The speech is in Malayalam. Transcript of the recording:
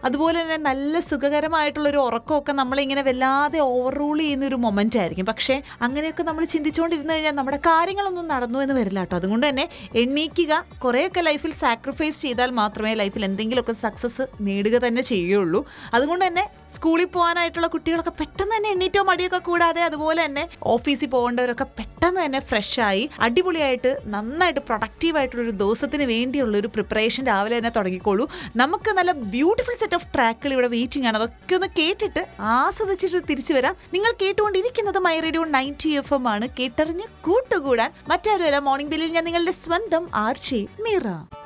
അതുപോലെ തന്നെ നല്ല സുഖകരമായിട്ടുള്ള ഒരു ഉറക്കമൊക്കെ നമ്മളിങ്ങനെ വല്ലാതെ ഓവർ റൂൾ ചെയ്യുന്ന ഒരു മൊമെന്റ് ആയിരിക്കും പക്ഷേ അങ്ങനെയൊക്കെ നമ്മൾ ചിന്തിച്ചുകൊണ്ടിരുന്നു കഴിഞ്ഞാൽ നമ്മുടെ കാര്യങ്ങളൊന്നും നടന്നു എന്ന് വരില്ല കേട്ടോ അതുകൊണ്ട് തന്നെ എണ്ണീക്കുക കുറേയൊക്കെ ലൈഫിൽ സാക്രിഫൈസ് ചെയ്താൽ മാത്രമേ ലൈഫിൽ എന്തെങ്കിലുമൊക്കെ സക്സസ് നേടുക തന്നെ ചെയ്യുകയുള്ളൂ അതുകൊണ്ട് തന്നെ സ്കൂളിൽ പോകാനായിട്ടുള്ള കുട്ടികളൊക്കെ പെട്ടെന്ന് തന്നെ എണ്ണീറ്റോ മടിയൊക്കെ കൂടാതെ അതുപോലെ തന്നെ ഓഫീസിൽ പോകേണ്ടവരൊക്കെ പെട്ടെന്ന് തന്നെ ഫ്രഷായി അടിപൊളിയായിട്ട് നന്നായിട്ട് പ്രൊഡക്റ്റീവ് ആയിട്ടുള്ള ഒരു ദിവസത്തിന് വേണ്ടിയുള്ള ഒരു പ്രിപ്പറേഷൻ രാവിലെ തന്നെ തുടങ്ങിക്കോളൂ നമുക്ക് നല്ല ബ്യൂട്ടിഫുൾ സെറ്റ് ഓഫ് ട്രാക്കുകൾ ഇവിടെ വെയിറ്റിംഗ് ആണ് അതൊക്കെ ഒന്ന് കേട്ടിട്ട് ആസ്വദിച്ചിട്ട് തിരിച്ചു വരാം നിങ്ങൾ കേട്ടുകൊണ്ടിരിക്കുന്നത് my radio ninety F M ആണ് കേട്ടറിഞ്ഞ് കൂട്ടുകൂടാൻ മറ്റാരുമല്ല മോർണിംഗ് ബില്ലിൽ ഞാൻ നിങ്ങളുടെ സ്വന്തം ആർച്ചി മീറ